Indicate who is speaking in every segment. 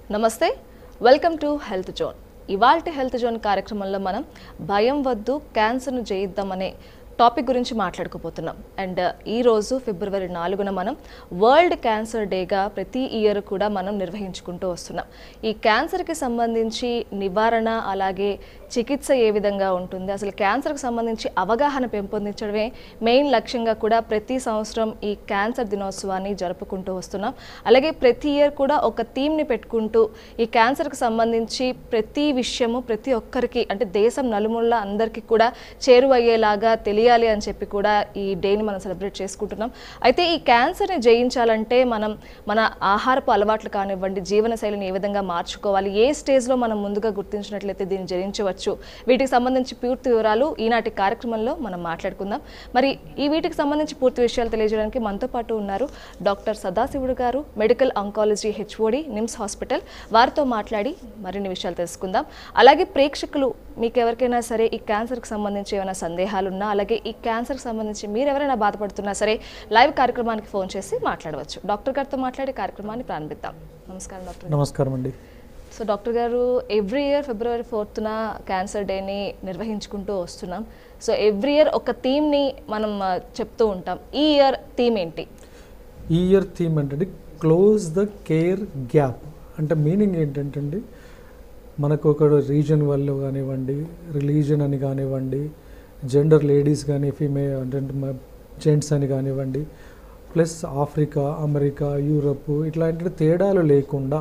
Speaker 1: నమస్తే welcome to health zone ఇవాల్టి health zone కార్యక్రమంలో మనం భయం వద్దు క్యాన్సర్ను జయిద్దాం అనే టాపిక్ గురించి మాట్లాడుకోబోతున్నాం అండ్ ఈ రోజు ఫిబ్రవరి నాలుగున మనం వరల్డ్ క్యాన్సర్ డేగా ప్రతి ఇయర్ కూడా మనం నిర్వహించుకుంటూ వస్తున్నాం ఈ క్యాన్సర్కి సంబంధించి నివారణ అలాగే చికిత్స ఏ విధంగా ఉంటుంది అసలు క్యాన్సర్కి సంబంధించి అవగాహన పెంపొందించడమే మెయిన్ లక్ష్యంగా కూడా ప్రతి సంవత్సరం ఈ క్యాన్సర్ దినోత్సవాన్ని జరుపుకుంటూ వస్తున్నాం అలాగే ప్రతి ఇయర్ కూడా ఒక థీమ్ని పెట్టుకుంటూ ఈ క్యాన్సర్కి సంబంధించి ప్రతి విషయము ప్రతి ఒక్కరికి అంటే దేశం నలుమూల అందరికీ కూడా చేరువయ్యేలాగా తెలియాలి అని చెప్పి కూడా ఈ డేని మనం సెలబ్రేట్ చేసుకుంటున్నాం అయితే ఈ క్యాన్సర్ని జయించాలంటే మనం మన ఆహారపు అలవాట్లు కానివ్వండి జీవనశైలిని ఏ విధంగా మార్చుకోవాలి ఏ స్టేజ్లో మనం ముందుగా గుర్తించినట్లయితే దీన్ని జయించవచ్చు వీటికి సంబంధించి పూర్తి వివరాలు ఈనాటి కార్యక్రమంలో మనం మాట్లాడుకుందాం మరి ఈ వీటికి సంబంధించి పూర్తి విషయాలు తెలియజేయడానికి మనతో పాటు ఉన్నారు doctor Sadasivudu garu medical oncology H O D NIMS hospital వారితో మాట్లాడి మరిన్ని విషయాలు తెలుసుకుందాం అలాగే ప్రేక్షకులు మీకు ఎవరికైనా సరే ఈ క్యాన్సర్కి సంబంధించి ఏమైనా సందేహాలు ఉన్నా అలాగే ఈ క్యాన్సర్కి సంబంధించి మీరు ఎవరైనా బాధపడుతున్నా సరే లైవ్ కార్యక్రమానికి ఫోన్ చేసి మాట్లాడవచ్చు డాక్టర్ గారితో మాట్లాడే కార్యక్రమాన్ని ప్రారంభిద్దాం నమస్కారం డాక్టర్ గారు.
Speaker 2: నమస్కారం అండి
Speaker 1: so doctor garu every year February ఫోర్త్న క్యాన్సర్ డేని నిర్వహించుకుంటూ వస్తున్నాం సో ఎవ్రీ ఇయర్ ఒక థీమ్ని మనం ఆ, చెప్తూ ఉంటాం ఈ ఇయర్ థీమ్ ఏంటి
Speaker 2: ఈ ఇయర్ థీమ్ ఏంటంటే క్లోజ్ ద కేర్ గ్యాప్ అంటే మీనింగ్ ఏంటంటే అండి మనకు ఒక రీజన్ వల్ల కానివ్వండి రిలీజన్ అని కానివ్వండి జెండర్ లేడీస్ కానీ ఫీమేల్ అంటే జెంట్స్ అని కానివ్వండి ప్లస్ ఆఫ్రికా అమెరికా యూరప్ ఇట్లాంటి తేడాలు లేకుండా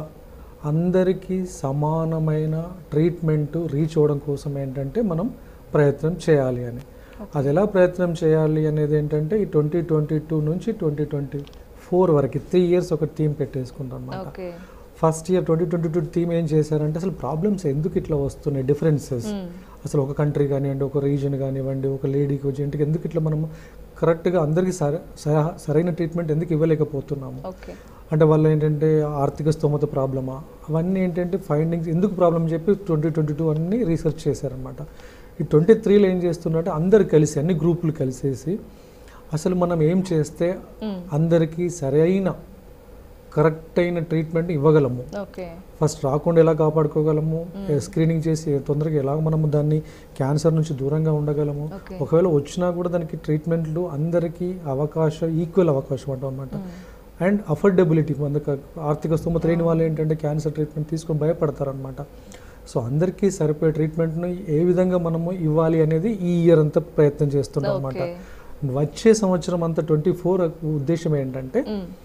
Speaker 2: అందరికీ సమానమైన ట్రీట్మెంట్ రీచ్ అవ్వడం కోసం ఏంటంటే మనం ప్రయత్నం చేయాలి అని అది ఎలా ప్రయత్నం చేయాలి అనేది ఏంటంటే ఈ ట్వంటీ ట్వంటీ టూ నుంచి ట్వంటీ ట్వంటీ ఫోర్ వరకు త్రీ ఇయర్స్ ఒక థీమ్ పెట్టేసుకుంటాం అనమాట
Speaker 1: okay
Speaker 2: first year twenty twenty two theme ఏం చేశారంటే అసలు ప్రాబ్లమ్స్ ఎందుకు ఇట్లా వస్తున్నాయి డిఫరెన్సెస్ అసలు ఒక కంట్రీ కానివ్వండి ఒక రీజన్ కానివ్వండి ఒక లేడీకి ఒక జెంట్కి ఎందుకు ఇట్లా మనం కరెక్ట్గా అందరికీ సర సర- సరైన ట్రీట్మెంట్ ఎందుకు ఇవ్వలేకపోతున్నాము
Speaker 1: ఓకే
Speaker 2: అంటే వాళ్ళు ఏంటంటే ఆర్థిక స్తోమత ప్రాబ్లమా అవన్నీ ఏంటంటే ఫైండింగ్స్ ఎందుకు ప్రాబ్లం చెప్పి ట్వంటీ ట్వంటీ టూ అన్ని రీసెర్చ్ చేశారనమాట ఈ ట్వంటీ త్రీలో ఏం చేస్తున్నట్టే అందరు కలిసి అన్ని గ్రూపులు కలిసేసి అసలు మనం ఏం చేస్తే అందరికీ సరైన కరెక్ట్ అయిన ట్రీట్మెంట్ ఇవ్వగలము
Speaker 1: ఓకే
Speaker 2: ఫస్ట్ రాకుండా ఎలా కాపాడుకోగలము స్క్రీనింగ్ చేసి తొందరగా ఎలా మనము దాన్ని క్యాన్సర్ నుంచి దూరంగా ఉండగలము
Speaker 1: ఓకే
Speaker 2: ఒకవేళ వచ్చినా కూడా దానికి ట్రీట్మెంట్లు అందరికీ అవకాశం ఈక్వల్ అవకాశం అంటాం అనమాట అండ్ అఫోర్డబిలిటీ మనకు ఆర్థిక స్తోమత లేని వాళ్ళు ఏంటంటే క్యాన్సర్ ట్రీట్మెంట్ తీసుకొని భయపడతారనమాట సో అందరికీ సరిపోయే ట్రీట్మెంట్ను ఏ విధంగా మనము ఇవ్వాలి అనేది ఈ ఇయర్ అంతా ప్రయత్నం చేస్తున్నాం అనమాట
Speaker 1: ఓకే
Speaker 2: వచ్చే సంవత్సరం అంతా ట్వంటీ ఫోర్ ఉద్దేశం ఏంటంటే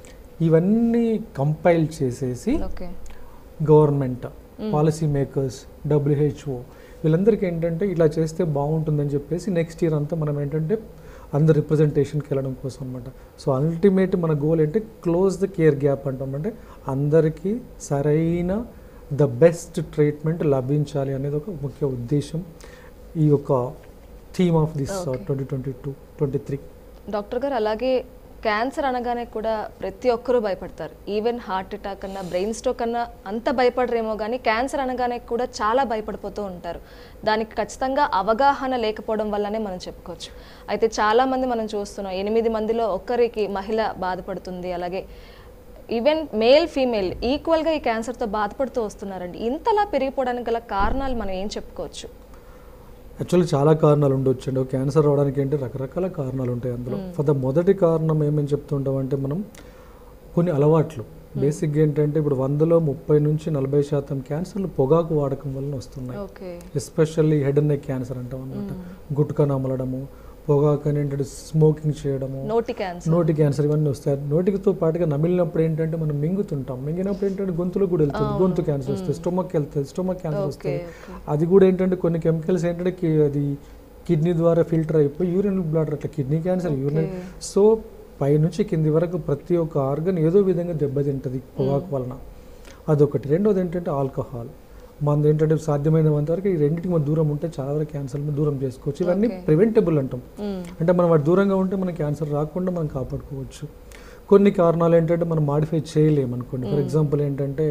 Speaker 2: ఇవన్నీ కంపైల్ చేసేసి
Speaker 1: okay
Speaker 2: government policy makers W H O వీళ్ళందరికీ ఏంటంటే ఇలా చేస్తే బాగుంటుందని చెప్పేసి నెక్స్ట్ ఇయర్ అంతా మనం ఏంటంటే అందరు రిప్రజెంటేషన్కి వెళ్ళడం కోసం అనమాట సో అల్టిమేట్ మన గోల్ ఏంటంటే క్లోజ్ ద కేర్ గ్యాప్ అంటాం అంటే అందరికీ సరైన ద బెస్ట్ ట్రీట్మెంట్ లభించాలి అనేది ఒక ముఖ్య ఉద్దేశం ఈ యొక్క theme of this
Speaker 1: Okay.
Speaker 2: Twenty twenty two twenty three
Speaker 1: doctor garu అలాగే క్యాన్సర్ అనగానే కూడా ప్రతి ఒక్కరూ భయపడతారు ఈవెన్ హార్ట్ అటాక్ అన్నా బ్రెయిన్ స్ట్రోక్ అన్నా అంత భయపడరేమో కానీ క్యాన్సర్ అనగానే కూడా చాలా భయపడిపోతూ ఉంటారు దానికి ఖచ్చితంగా అవగాహన లేకపోవడం వల్లనే మనం చెప్పుకోవచ్చు అయితే చాలా మంది మనం చూస్తున్నాం ఎనిమిది మందిలో ఒక్కరికి మహిళ బాధపడుతుంది అలాగే ఈవెన్ మేల్ ఫీమేల్ ఈక్వల్గా ఈ క్యాన్సర్తో బాధపడుతూ వస్తున్నారండి ఇంతలా పెరిగిపోవడానికి గల కారణాలు మనం ఏం చెప్పుకోవచ్చు
Speaker 2: యాక్చువల్లీ చాలా కారణాలు ఉండొచ్చు అండి క్యాన్సర్ రావడానికి ఏంటి రకరకాల కారణాలు ఉంటాయి అందులో ఫర్ ద మొదటి కారణం ఏమని చెప్తుంటాం అంటే మనం కొన్ని అలవాట్లు బేసిక్గా ఏంటంటే ఇప్పుడు వందలో ముప్పై నుంచి నలభై శాతం క్యాన్సర్లు పొగాకు వాడకం వలన వస్తున్నాయి
Speaker 1: okay
Speaker 2: especially head and neck cancer అంటాం అనమాట గుట్కా నమలడము పొగాకు అని ఏంటంటే స్మోకింగ్ చేయడము
Speaker 1: నోటి క్యాన్సర్
Speaker 2: నోటి క్యాన్సర్ ఇవన్నీ వస్తాయి నోటితో పాటుగా నమిలినప్పుడు ఏంటంటే మనం మింగుతుంటాం మింగినప్పుడు ఏంటంటే గొంతులో కూడా వెళ్తుంది గొంతు క్యాన్సర్ వస్తుంది స్టొమక్ వెళ్తుంది స్టొమక్ క్యాన్సర్
Speaker 1: ఓకే
Speaker 2: వస్తుంది
Speaker 1: ఓకే
Speaker 2: అది కూడా ఏంటంటే కొన్ని కెమికల్స్ ఏంటంటే కి- అది కిడ్నీ ద్వారా ఫిల్టర్ అయిపోయి యూరిన్ బ్లాడర్ అట్లా కిడ్నీ క్యాన్సర్ యూరిన్ సో పైనుంచి కింది వరకు ప్రతి ఒక్క ఆర్గన్ ఏదో విధంగా దెబ్బతింటుంది పొగాకు వలన అదొకటి రెండోది ఏంటంటే ఆల్కహాల్ మనది ఏంటంటే సాధ్యమైనంత వరకు ఈ రెండింటికి మనం దూరం ఉంటే చాలా వరకు క్యాన్సర్ దూరం చేసుకోవచ్చు ఇవన్నీ
Speaker 1: Okay.
Speaker 2: ప్రివెంటబుల్ అంటాం అంటే మనం వాటి దూరంగా ఉంటే మనం క్యాన్సర్ రాకుండా మనం కాపాడుకోవచ్చు కొన్ని కారణాలు ఏంటంటే మనం మాడిఫై చేయలేము అనుకోండి ఫర్ ఎగ్జాంపుల్ ఏంటంటే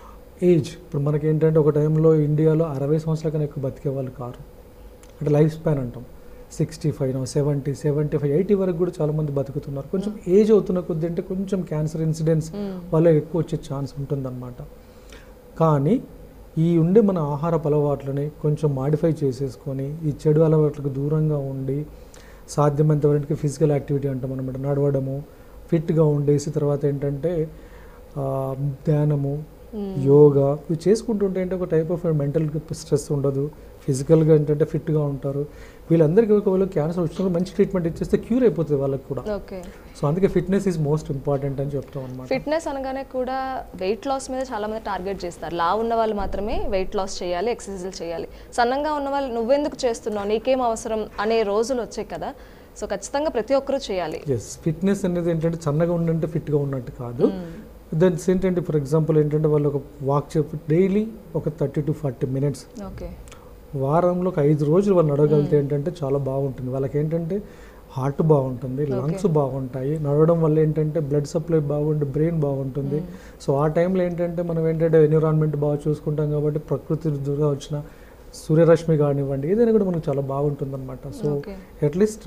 Speaker 2: ఏజ్ ఇప్పుడు మనకి ఏంటంటే ఒక టైంలో ఇండియాలో అరవై సంవత్సరాల కన్నా ఎక్కువ బతికే వాళ్ళు కారు అంటే లైఫ్ స్పాన్ అంటాం sixty five seventy seventy five eighty వరకు కూడా చాలా మంది బతుకుతున్నారు కొంచెం ఏజ్ అవుతున్న కొద్ది అంటే కొంచెం క్యాన్సర్ ఇన్సిడెంట్స్ వల్ల ఎక్కువ వచ్చే ఛాన్స్ ఉంటుందన్నమాట కానీ ఈ ఉండే మన ఆహారపు అలవాట్లని కొంచెం మాడిఫై చేసేసుకొని ఈ చెడు అలవాట్లకు దూరంగా ఉండి సాధ్యమైనంత వరకు ఫిజికల్ యాక్టివిటీ అంటాం అనమాట నడవడము ఫిట్గా ఉండేసి తర్వాత ఏంటంటే ఆ, ధ్యానము యోగా ఇవి చేసుకుంటుంటే ఏంటంటే ఒక టైప్ ఆఫ్ మెంటల్ స్ట్రెస్ ఉండదు ఫిజికల్గా ఏంటంటే ఫిట్గా ఉంటారు వీళ్ళందరికీ ఒకవేళ క్యాన్సర్ వచ్చినప్పుడు మంచి ట్రీట్మెంట్ ఇచ్చేస్తే క్యూర్ అయిపోతుంది వాళ్ళకి కూడా
Speaker 1: ఓకే
Speaker 2: సో అందుకే ఫిట్నెస్ ఈజ్ మోస్ట్ ఇంపార్టెంట్ అని చెప్తాం అనమాట
Speaker 1: ఫిట్నెస్ అనగానే కూడా వెయిట్ లాస్ మీద చాలా మంది టార్గెట్ చేస్తారు లా ఉన్న వాళ్ళు మాత్రమే వెయిట్ లాస్ చేయాలి ఎక్సర్సైజులు చేయాలి సన్నంగా ఉన్న వాళ్ళు నువ్వెందుకు చేస్తున్నావు నీకేం అవసరం అనే రోజులు వచ్చాయి కదా సో ఖచ్చితంగా ప్రతి ఒక్కరూ చేయాలి
Speaker 2: ఎస్ ఫిట్నెస్ అనేది ఏంటంటే సన్నగా ఉండంటే ఫిట్గా ఉన్నట్టు కాదు దెన్స్ ఏంటంటే ఫర్ ఎగ్జాంపుల్ ఏంటంటే వాళ్ళు ఒక వాక్ చెప్పి డైలీ ఒక thirty to forty minutes
Speaker 1: okay
Speaker 2: వారంలో ఒక ఐదు రోజులు వాళ్ళు నడవగలిగితే ఏంటంటే చాలా బాగుంటుంది వాళ్ళకి ఏంటంటే హార్ట్ బాగుంటుంది లంగ్స్ బాగుంటాయి నడవడం వల్ల ఏంటంటే బ్లడ్ సప్లై బాగుండి బ్రెయిన్ బాగుంటుంది సో ఆ టైంలో ఏంటంటే మనం ఏంటంటే ఎన్విరాన్మెంట్ బాగా చూసుకుంటాం కాబట్టి ప్రకృతి ద్వారా వచ్చిన సూర్యరశ్మి కానివ్వండి ఏదైనా కూడా మనకు చాలా బాగుంటుంది అనమాట so
Speaker 1: okay
Speaker 2: at least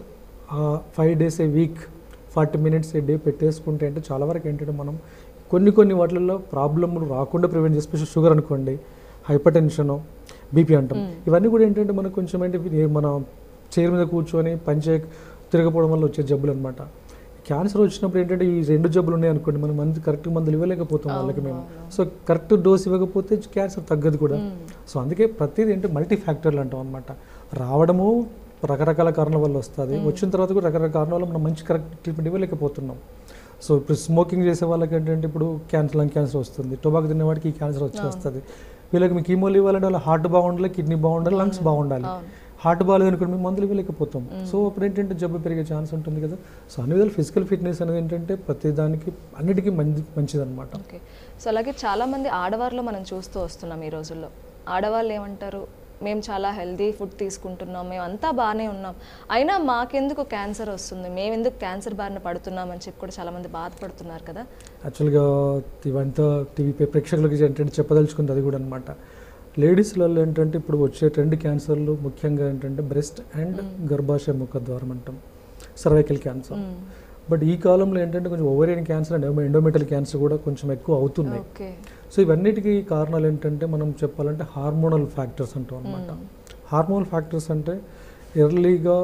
Speaker 2: five days a week forty minutes a day పెట్టేసుకుంటే అంటే చాలా వరకు ఏంటంటే మనం కొన్ని కొన్ని వాటిల్లో ప్రాబ్లమ్లు రాకుండా ప్రివెంట్ చేసి స్పెషల్ షుగర్ అనుకోండి హైపర్ టెన్షన్ బీపీ అంటాం ఇవన్నీ కూడా ఏంటంటే మనకు కొంచెం ఏంటి ఇది మన చైర్ మీద కూర్చొని పంచే తిరగపోవడం వల్ల వచ్చే జబ్బులు అనమాట క్యాన్సర్ వచ్చినప్పుడు ఏంటంటే ఈ రెండు జబ్బులు ఉన్నాయి అనుకోండి మనం మంది కరెక్ట్ మందులు ఇవ్వలేకపోతాం వాళ్ళకి మేము సో కరెక్ట్ డోస్ ఇవ్వకపోతే క్యాన్సర్ తగ్గదు కూడా సో అందుకే ప్రతిదీ ఏంటి మల్టీ ఫ్యాక్టర్లు అంటాం అనమాట రావడము రకరకాల కారణాల వల్ల వస్తుంది వచ్చిన తర్వాత కూడా రకరకాల కారణాల వల్ల మనం మంచి కరెక్ట్ ట్రీట్మెంట్ ఇవ్వలేకపోతున్నాం సో ఇప్పుడు స్మోకింగ్ చేసే వాళ్ళకి ఏంటంటే ఇప్పుడు క్యాన్సర్ లంగ్ క్యాన్సర్ వస్తుంది టొబాకో తినే వాడికి ఈ క్యాన్సర్ వచ్చి వస్తుంది వీళ్ళకి మీకు కీమోలు ఇవ్వాలంటే వాళ్ళ హార్ట్ బాగుండాలి కిడ్నీ బాగుండాలి లంగ్స్ బాగుండాలి
Speaker 1: అవును.
Speaker 2: హార్ట్ బాగాలేదు అనుకోండి మేము మందులు ఇవ్వలేకపోతాం సో అప్పుడు ఏంటంటే జబ్బు పెరిగే ఛాన్స్ ఉంటుంది కదా సో అన్ని విధాలు ఫిజికల్ ఫిట్నెస్ అనేది ఏంటంటే ప్రతి దానికి అన్నిటికీ మంచి మంచిదన్నమాట
Speaker 1: ఓకే సో అలాగే చాలా మంది ఆడవారిలో మనం చూస్తూ వస్తున్నాం ఈ రోజుల్లో ఆడవాళ్ళు ఏమంటారు మేము చాలా హెల్దీ ఫుడ్ తీసుకుంటున్నాం మేము అంతా బాగానే ఉన్నాం అయినా మాకెందుకు క్యాన్సర్ వస్తుంది మేము ఎందుకు క్యాన్సర్ బారిన పడుతున్నాం అని చెప్పి కూడా చాలా మంది బాధపడుతున్నారు కదా
Speaker 2: యాక్చువల్గా ఇవంతా టీవీ ప్రేక్షకులకి ఏంటంటే చెప్పదలుచుకుంది అది కూడా అనమాట లేడీస్లలో ఏంటంటే ఇప్పుడు వచ్చే రెండు క్యాన్సర్లు ముఖ్యంగా ఏంటంటే బ్రెస్ట్ అండ్ గర్భాశయ ముఖద్వారం అంటాం సర్వైకల్ క్యాన్సర్
Speaker 1: మ్మ్.
Speaker 2: బట్ ఈ కాలంలో ఏంటంటే కొంచెం ovarian cancer and endometrial cancer కూడా కొంచెం ఎక్కువ అవుతున్నాయి
Speaker 1: ఓకే
Speaker 2: సో ఇవన్నిటికీ కారణాలు ఏంటంటే మనం చెప్పాలంటే హార్మోనల్ ఫ్యాక్టర్స్ అంటాం అనమాట హార్మోనల్ ఫ్యాక్టర్స్ అంటే ఎర్లీగా